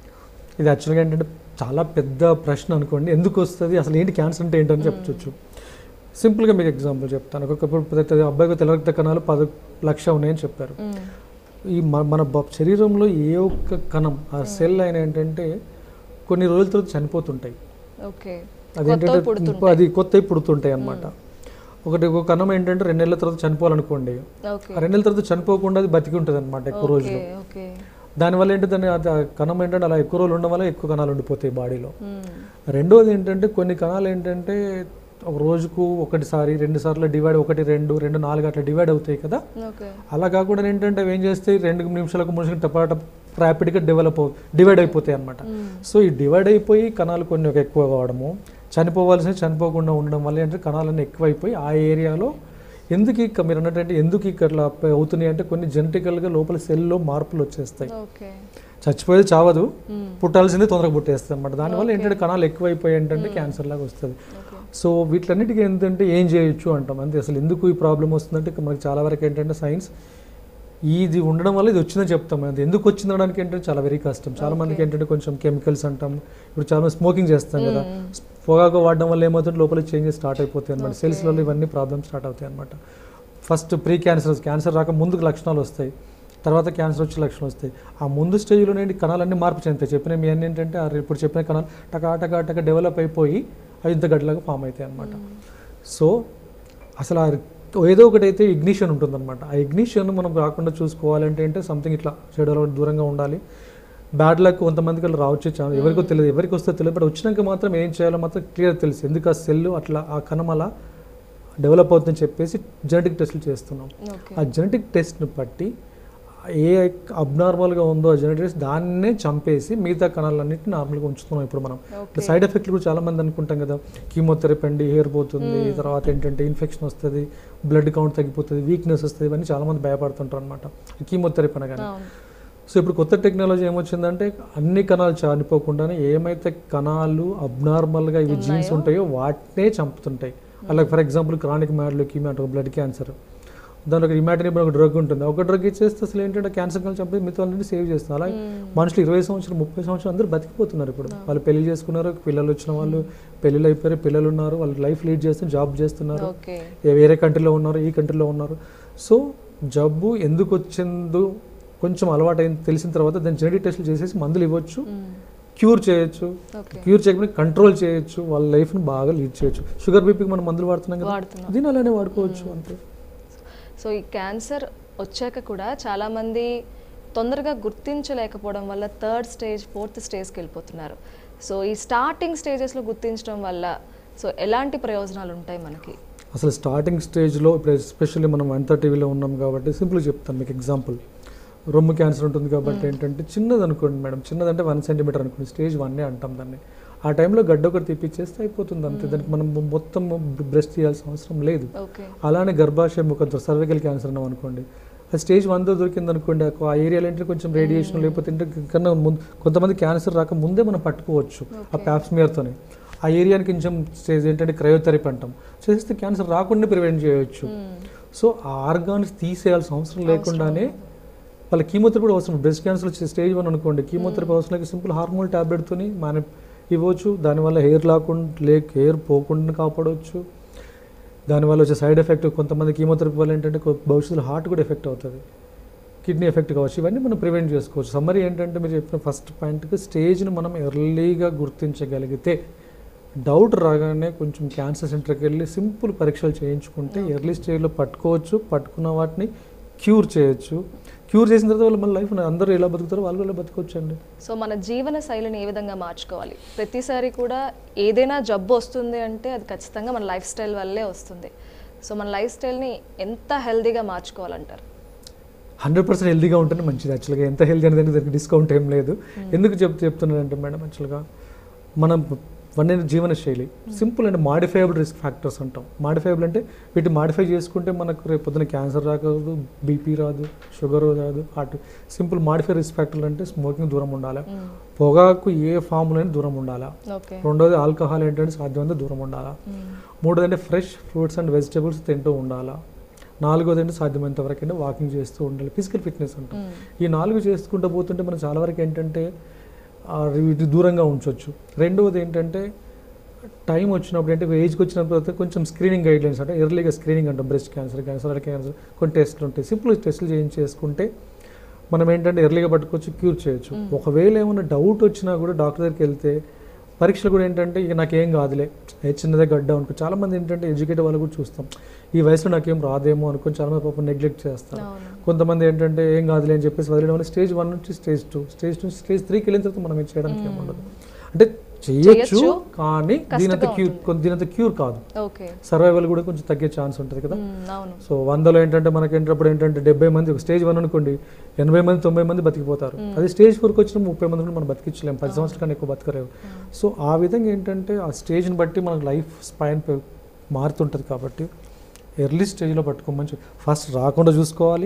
Speaker 2: ఇది యాక్చువల్గా ఏంటంటే చాలా పెద్ద ప్రశ్న అనుకోండి ఎందుకు వస్తుంది అసలు ఏంటి క్యాన్సర్ అంటే ఏంటని చెప్పచ్చు సింపుల్గా మీకు ఎగ్జాంపుల్ చెప్తాను ఒక్కొక్కప్పుడు ప్రతి అబ్బాయికి తెల్ల రక్త కణాలు పది లక్ష ఉన్నాయని చెప్పారు ఈ మ- మన బ- శరీరంలో ఏ ఒక్క కణం ఆ సెల్ అయినా ఏంటంటే కొన్ని రోజుల తర్వాత చనిపోతుంటాయి
Speaker 1: ఓకే
Speaker 2: అదేంటంటే అది కొత్తవి పుడుతుంటాయి అన్నమాట ఒకటి ఒక కణం ఏంటంటే రెండు నెలల తర్వాత చనిపోవాలనుకోండి
Speaker 1: ఓకే
Speaker 2: ఆ రెండు నెలల తర్వాత చనిపోకుండా అది బతికి ఉంటుంది అనమాట ఎక్కువ
Speaker 1: ఓకే
Speaker 2: రోజులు
Speaker 1: ఓకే
Speaker 2: దానివల్ల ఏంటంటే దాని అది ఆ కణం ఏంటంటే అలా ఎక్కువ రోజులు ఉండడం వల్ల ఎక్కువ కణాలు ఉండిపోతాయి బాడీలో రెండోది ఏంటంటే కొన్ని కణాలు ఏంటంటే ఒక రోజుకు ఒకటిసారి రెండు సార్లు డివైడ్ ఒకటి రెండు రెండు నాలుగు అట్లా డివైడ్ అవుతాయి కదా
Speaker 1: ఓకే
Speaker 2: అలా కాకుండా ఏంటంటే అవి ఏం చేస్తాయి రెండు నిమిషాలకు మూడు నిమిషాలకు టపా ర్యాపిడ్గా డెవలప్ అవు డివైడ్ అయిపోతాయి అనమాట సో ఈ డివైడ్ అయిపోయి కణాలు కొన్ని ఒక ఎక్కువ కావడము చనిపోవాల్సిన చనిపోకుండా ఉండడం వల్ల ఏంటంటే కణాలన్నీ ఎక్కువైపోయి ఆ ఏరియాలో ఎందుకు ఇక మీరు అన్నట్టు ఎందుకు ఇక్కడ అట్లా అవుతున్నాయి అంటే కొన్ని జెనటికల్గా లోపల సెల్లో మార్పులు వచ్చేస్తాయి
Speaker 1: ఓకే
Speaker 2: చచ్చిపోయేది చావదు పుట్టాల్సిందే తొందరగా పుట్టేస్తుంది అనమాట దానివల్ల ఏంటంటే కణాలు ఎక్కువైపోయి ఏంటంటే క్యాన్సర్ లాగా వస్తుంది సో వీటిలన్నిటికీ ఏంటంటే ఏం చేయొచ్చు అంటాం అంతే అసలు ఎందుకు ఈ ప్రాబ్లం వస్తుందంటే ఇక మనకి చాలా వరకు ఏంటంటే సైన్స్ ఇది ఉండడం వల్ల ఇది వచ్చిందని చెప్తాం అది ఎందుకు వచ్చింది అనడానికి ఏంటంటే చాలా వెరీ కష్టం చాలా మందికి ఏంటంటే కొంచెం కెమికల్స్ అంటాం ఇప్పుడు చాలా మంది స్మోకింగ్ చేస్తాం కదా పొగాకు వాడడం వల్ల ఏమవుతుంది లోపల చేంజెస్ స్టార్ట్ అయిపోతాయి అనమాట సెల్స్లలో ఇవన్నీ ప్రాబ్లమ్స్ స్టార్ట్ అవుతాయి అనమాట ఫస్ట్ ప్రీ క్యాన్సర్ క్యాన్సర్ రాక ముందుకు లక్షణాలు వస్తాయి తర్వాత క్యాన్సర్ వచ్చే లక్షణాలు వస్తాయి ఆ ముందు స్టేజ్లో ఏంటి కణాలన్నీ మార్పు చెందుతాయి చెప్పిన మీ అన్ని ఏంటంటే ఆ ఇప్పుడు చెప్పిన కణాలు టకా టకా టకా డెవలప్ అయిపోయి అవి ఇంత గడ్డలాగా ఫామ్ అవుతాయి అనమాట సో అసలు ఆ ఏదో ఒకటి అయితే ఇగ్నిషన్ ఉంటుందన్నమాట ఆ ఇగ్నిషన్ మనం రాకుండా చూసుకోవాలంటే అంటే సంథింగ్ ఇట్లా చెడు దూరంగా ఉండాలి బ్యాడ్ లక్ కొంతమందికి అలా రావచ్చు చాలా ఎవరికో తెలియదు ఎవరికి వస్తే తెలియదు బట్ వచ్చినాక మాత్రం ఏం చేయాలో మాత్రం క్లియర్ తెలుసు ఎందుకు ఆ సెల్ అట్లా ఆ కణం అలా డెవలప్ అవుతుందని చెప్పేసి జెనెటిక్ టెస్టులు చేస్తున్నాం
Speaker 1: ఓకే
Speaker 2: ఆ జెనెటిక్ టెస్ట్ని బట్టి ఏ అబ్నార్మల్గా ఉందో ఆ జెనెటిక్ టెస్ట్ దాన్నే చంపేసి మిగతా కణాలన్నింటినీ నార్మల్గా ఉంచుతున్నాం ఇప్పుడు మనం
Speaker 1: ఓకే
Speaker 2: సైడ్ ఎఫెక్ట్లు కూడా చాలా మంది అనుకుంటాం కదా కీమోథెరపీ అండి హెయిర్ పోతుంది తర్వాత ఏంటంటే ఇన్ఫెక్షన్ వస్తుంది బ్లడ్ కౌంట్ తగ్గిపోతుంది వీక్నెస్ వస్తుంది ఇవన్నీ చాలా మంది భయపడుతుంటారు అనమాట కీమోథెరపీ అనగానే
Speaker 1: అవును
Speaker 2: సో ఇప్పుడు కొత్త టెక్నాలజీ ఏమొచ్చిందంటే అన్ని కణాలు చనిపోకుండానే ఏమైతే కణాలు అబ్నార్మల్గా ఇవి జీన్స్ ఉంటాయో వాటినే చంపుతుంటాయి అలాగే ఫర్ ఎగ్జాంపుల్ క్రానిక్ మ్యాడ్లో కీమో అంటే బ్లడ్ క్యాన్సర్ దాని ఒక ఇమాటినిబ్ ఒక డ్రగ్ ఉంటుంది ఒక డ్రగ్ ఇచ్చేస్తే అసలు ఏంటంటే క్యాన్సర్ కలిసి చంపి మిగతా వాళ్ళని సేవ్ చేస్తారు అలాగే మనుషులు ఇరవై సంవత్సరాలు ముప్పై సంవత్సరాలు అందరూ బతికిపోతున్నారు ఇప్పుడు వాళ్ళు పెళ్లి చేసుకున్నారు పిల్లలు వచ్చిన వాళ్ళు పెళ్ళిళ్ళు అయిపోయారు పిల్లలు ఉన్నారు వాళ్ళు లైఫ్ లీడ్ చేస్తున్నారు జాబ్ చేస్తున్నారు
Speaker 1: ఓకే
Speaker 2: ఏ- వేరే కంట్రీలో ఉన్నారు ఈ కంట్రీలో ఉన్నారు సో జబ్బు ఎందుకు వచ్చిందో కొంచెం అలవాటైంది తెలిసిన తర్వాత దాని జెనెటిక్ టెస్ట్లు చేసేసి మందులు ఇవ్వచ్చు క్యూర్ చేయొచ్చు
Speaker 1: ఓకే
Speaker 2: క్యూర్ చేయకపోతే కంట్రోల్ చేయొచ్చు వాళ్ళ లైఫ్ని బాగా లీడ్ చేయొచ్చు షుగర్ బీపీకి మనం మందులు వాడుతున్నాం కదా
Speaker 1: వాడుతున్నాం
Speaker 2: దీని అలానే వాడుకోవచ్చు అంతే
Speaker 1: సో ఈ క్యాన్సర్ వచ్చాక కూడా చాలామంది తొందరగా గుర్తించలేకపోవడం వల్ల థర్డ్ స్టేజ్ ఫోర్త్ స్టేజ్కి వెళ్ళిపోతున్నారు సో ఈ స్టార్టింగ్ స్టేజెస్లో గుర్తించడం వల్ల సో ఎలాంటి ప్రయోజనాలు ఉంటాయి మనకి
Speaker 2: అసలు స్టార్టింగ్ స్టేజ్లో ఇప్పుడు ఎస్పెషల్లీ మనం వన్ టీవీలో ఉన్నాం కాబట్టి సింపుల్ చెప్తాను మీకు ఎగ్జాంపుల్ రొమ్ము క్యాన్సర్ ఉంటుంది కాబట్టి ఏంటంటే చిన్నది అనుకోండి మేడం చిన్నదంటే వన్ సెంటీమీటర్ అనుకోండి స్టేజ్ వన్నే అంటాం దాన్ని ఆ టైంలో గడ్డ ఒకటి తీపిచ్చేస్తే అయిపోతుంది అంతే దానికి మనం మొత్తం బ్రెస్ట్ తీయాల్సిన అవసరం లేదు
Speaker 1: ఓకే
Speaker 2: అలానే గర్భాశయ ముఖంతో సర్వికల్ క్యాన్సర్ అన్నాం అనుకోండి ఆ స్టేజ్ వన్తో దొరికింది అనుకోండి ఆ- ఆ ఏరియాలో ఏంటంటే కొంచెం రేడియేషన్ లేకపోతే ఏంటంటే కన్నా ముందు కొంతమంది క్యాన్సర్ రాక ముందే మనం పట్టుకోవచ్చు ఆ ప్యాప్స్మియర్తోనే ఆ ఏరియాని కొంచెం స్టేజ్ ఏంటంటే క్రయోథెరపీ అంటాం చేస్తే క్యాన్సర్ రాకుండా ప్రివెంట్ చేయొచ్చు సో ఆ ఆర్గాన్స్ తీసేయాల్సిన అవసరం లేకుండానే వాళ్ళ కీమోథెరపీ కూడా అవసరం బ్రెస్ట్ క్యాన్సర్ వచ్చే స్టేజ్ వన్ అనుకోండి కీమోథెరపీ అవసరం లేక సింపుల్ హార్మోన్ ట్యాబ్లెట్తోని మన ఇవ్వచ్చు దానివల్ల హెయిర్ లాకుండా లేక హెయిర్ పోకుండా కాపాడవచ్చు దానివల్ల వచ్చే సైడ్ ఎఫెక్ట్ కొంతమంది కీమోథెరపీ వల్ల ఏంటంటే కొ- భవిష్యత్తులో హార్ట్ కూడా ఎఫెక్ట్ అవుతుంది కిడ్నీ ఎఫెక్ట్ కావచ్చు ఇవన్నీ మనం ప్రివెంట్ చేసుకోవచ్చు సమ్మరీ ఏంటంటే మీరు చెప్పిన ఫస్ట్ పాయింట్కి స్టేజ్ని మనం ఎర్లీగా గుర్తించగలిగితే డౌట్ రాగానే కొంచెం క్యాన్సర్ సెంటర్కి వెళ్ళి సింపుల్ పరీక్షలు చేయించుకుంటే ఎర్లీ స్టేజ్లో పట్టుకోవచ్చు పట్టుకున్న వాటిని క్యూర్ చేయొచ్చు క్యూర్ చేసిన తర్వాత వాళ్ళు మన లైఫ్ అందరూ ఎలా బతుకుతారో వాళ్ళు ఎలా బతుకోవచ్చు అండి
Speaker 1: సో మన జీవన శైలిని ఏ విధంగా మార్చుకోవాలి ప్రతిసారి కూడా ఏదైనా జబ్బు వస్తుంది అంటే అది ఖచ్చితంగా మన లైఫ్ స్టైల్ వల్లే వస్తుంది సో మన లైఫ్ స్టైల్ని ఎంత హెల్దీగా మార్చుకోవాలంటారు
Speaker 2: హండ్రెడ్ పర్సెంట్ హెల్దీగా ఉంటేనే మంచిది యాక్చువల్గా ఎంత హెల్దీ అనేది దానికి డిస్కౌంట్ ఏం లేదు ఎందుకు చెప్ చెప్తున్నానంటే మేడం యాక్చువల్గా మనం వన్ జీవన శైలి సింపుల్ అంటే మాడిఫైబుల్ రిస్క్ ఫ్యాక్టర్స్ అంటాం మాడిఫైబుల్ అంటే వీటి మాడిఫై చేసుకుంటే మనకు రేపు పొద్దున క్యాన్సర్ రాకూడదు బీపీ రాదు షుగర్ రాదు హార్ట్ సింపుల్ మాడిఫై రిస్క్ ఫ్యాక్టర్లు అంటే స్మోకింగ్ దూరం ఉండాలి పొగాకు ఏ ఫామ్లోనే దూరం ఉండాలా
Speaker 1: ఓకే
Speaker 2: రెండోది ఆల్కహాల్ ఏంటంటే సాధ్యమైనంత దూరం ఉండాలా మూడోది అంటే ఫ్రెష్ ఫ్రూట్స్ అండ్ వెజిటేబుల్స్ తింటూ ఉండాలా నాలుగోది అంటే సాధ్యమైనంత వరకు అంటే వాకింగ్ చేస్తూ ఉండాలి ఫిజికల్ ఫిట్నెస్ అంటాం ఈ నాలుగు చేసుకుంటూ పోతుంటే మనం చాలా వరకు ఏంటంటే ఆ, వీటి దూరంగా ఉంచవచ్చు రెండవది ఏంటంటే టైం వచ్చినప్పుడు అంటే ఏజ్కి వచ్చినప్పుడు అయితే కొంచెం స్క్రీనింగ్ గైడ్లైన్స్ అంటే ఎర్లీగా స్క్రీనింగ్ అంటాం బ్రెస్ట్ క్యాన్సర్ క్యాన్సర్ క్యాన్సర్ కొన్ని టెస్ట్లు ఉంటాయి సింపుల్ టెస్ట్లు చేయించేసుకుంటే మనం ఏంటంటే ఎర్లీగా పట్టుకోవచ్చు క్యూర్ చేయొచ్చు ఒకవేళ ఏమైనా డౌట్ వచ్చినా కూడా డాక్టర్ దగ్గరికి వెళ్తే పరీక్షలు కూడా ఏంటంటే ఇక నాకేం కాదులే ఏ చిన్నదే గడ్డ అనుకో చాలా మంది ఏంటంటే ఎడ్యుకేట్ వాళ్ళు కూడా చూస్తాం ఈ వయసులో నాకేం రాదేమో అనుకొని చాలా మంది పాపం నెగ్లెక్ట్ చేస్తారు
Speaker 1: అవును
Speaker 2: కొంతమంది ఏంటంటే ఏం కాదులే అని చెప్పేసి వదిలేయడం వల్ల స్టేజ్ వన్ నుంచి stage two stage two stage త్రీకి వెళ్ళిన తర్వాత మనం ఏం చేయడానికి ఏమి ఉండదు అంటే చేయొచ్చు
Speaker 1: చేయొచ్చు,
Speaker 2: కానీ దీనంత
Speaker 1: కష్టంగా
Speaker 2: క్యూర్ దీనంత క్యూర్ కాదు
Speaker 1: ఓకే
Speaker 2: సర్వైవల్ కూడా కొంచెం తగ్గే ఛాన్స్ ఉంటుంది కదా
Speaker 1: అవును
Speaker 2: సో వందలో ఏంటంటే మనకి ఏంటప్పుడు ఏంటంటే డెబ్బై మంది ఒక స్టేజ్ వన్ అనుకోండి ఎనభై మంది తొంభై మంది బతికిపోతారు అదే స్టేజ్ ఫోర్కి వచ్చిన ముప్పై మంది కూడా మనం బతికించలేము పది సంవత్సరాల కన్నా ఎక్కువ బతకలేవు సో ఆ విధంగా ఏంటంటే ఆ స్టేజ్ని బట్టి మనకు లైఫ్ స్పాన్ మారుతుంటుంది కాబట్టి ఎర్లీ స్టేజ్లో పట్టుకోమని చెప్పి ఫస్ట్ రాకుండా చూసుకోవాలి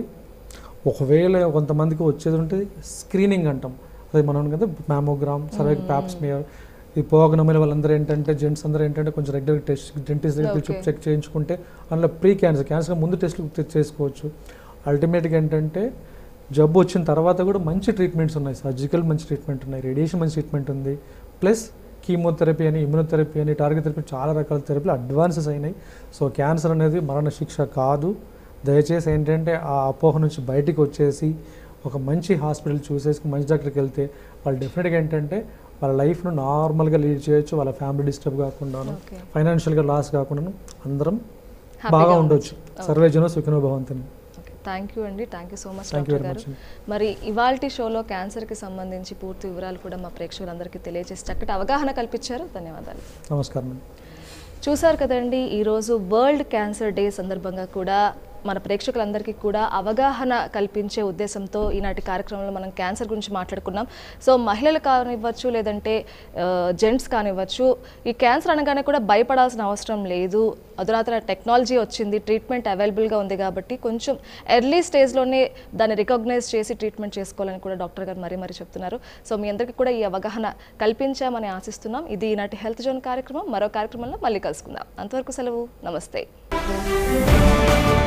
Speaker 2: ఒకవేళ కొంతమందికి వచ్చేది ఉంటే స్క్రీనింగ్ అంటాం అది మనం కదా మ్యామోగ్రామ్ సర్వైక్ ప్యాప్స్మియర్ ఈ పోగనమైన వాళ్ళందరూ ఏంటంటే జెంట్స్ అందరూ ఏంటంటే కొంచెం రెగ్యులర్ టెస్ట్ డెంటిస్ట్ దగ్గర
Speaker 1: Okay.
Speaker 2: చెక్ చేయించుకుంటే అందులో ప్రీ క్యాన్సర్ క్యాన్సర్ ముందు టెస్ట్లు చేసుకోవచ్చు అల్టిమేట్గా ఏంటంటే జబ్బు వచ్చిన తర్వాత కూడా మంచి ట్రీట్మెంట్స్ ఉన్నాయి సర్జికల్ మంచి ట్రీట్మెంట్ ఉన్నాయి రేడియేషన్ మంచి ట్రీట్మెంట్ ఉంది ప్లస్ కీమోథెరపీ అని ఇమ్యూనోథెరపీ అని టార్గెట్ థెరపీ చాలా రకాల థెరపీలు అడ్వాన్సెస్ అయినాయి సో క్యాన్సర్ అనేది మరణ శిక్ష కాదు దయచేసి ఏంటంటే ఆ అపోహ నుంచి బయటికి వచ్చేసి ఒక మంచి హాస్పిటల్ చూసేసి మంచి డాక్టర్కి వెళ్తే వాళ్ళు డెఫినెట్గా ఏంటంటే వాళ్ళ లైఫ్ను నార్మల్గా లీడ్ చేయొచ్చు వాళ్ళ ఫ్యామిలీ డిస్టర్బ్ కాకుండాను
Speaker 1: ఓకే
Speaker 2: ఫైనాన్షియల్గా లాస్ కాకుండాను అందరం
Speaker 1: Happy
Speaker 2: బాగా
Speaker 1: గా
Speaker 2: ఉండొచ్చు సర్వే జనం సుఖినో భవంతుని
Speaker 1: ఓకే థ్యాంక్ యూ అండి thank you so much
Speaker 2: thank you
Speaker 1: doctor
Speaker 2: very
Speaker 1: గారు
Speaker 2: మచ్
Speaker 1: మరి ఇవాల్టి షోలో క్యాన్సర్కి సంబంధించి పూర్తి వివరాలు కూడా మా ప్రేక్షకులందరికీ తెలియజేసి చక్కటి అవగాహన కల్పించారు ధన్యవాదాలు
Speaker 2: నమస్కారం అండి
Speaker 1: చూశారు కదండి ఈరోజు వరల్డ్ క్యాన్సర్ డే సందర్భంగా కూడా మన ప్రేక్షకులందరికీ కూడా అవగాహన కల్పించే ఉద్దేశంతో ఈనాటి కార్యక్రమంలో మనం క్యాన్సర్ గురించి మాట్లాడుకున్నాం సో మహిళలు కానివ్వచ్చు లేదంటే జెంట్స్ కానివ్వచ్చు ఈ క్యాన్సర్ అనగానే కూడా భయపడాల్సిన అవసరం లేదు అధునాతన టెక్నాలజీ వచ్చింది ట్రీట్మెంట్ అవైలబుల్గా ఉంది కాబట్టి కొంచెం ఎర్లీ స్టేజ్లోనే దాన్ని రికగ్నైజ్ చేసి ట్రీట్మెంట్ చేసుకోవాలని కూడా డాక్టర్ గారు మరీ మరీ చెప్తున్నారు సో మీ అందరికీ కూడా ఈ అవగాహన కల్పించామని ఆశిస్తున్నాం ఇది ఈనాటి హెల్త్ జోన్ కార్యక్రమం మరో కార్యక్రమంలో మళ్ళీ కలుసుకుందాం అంతవరకు సెలవు నమస్తే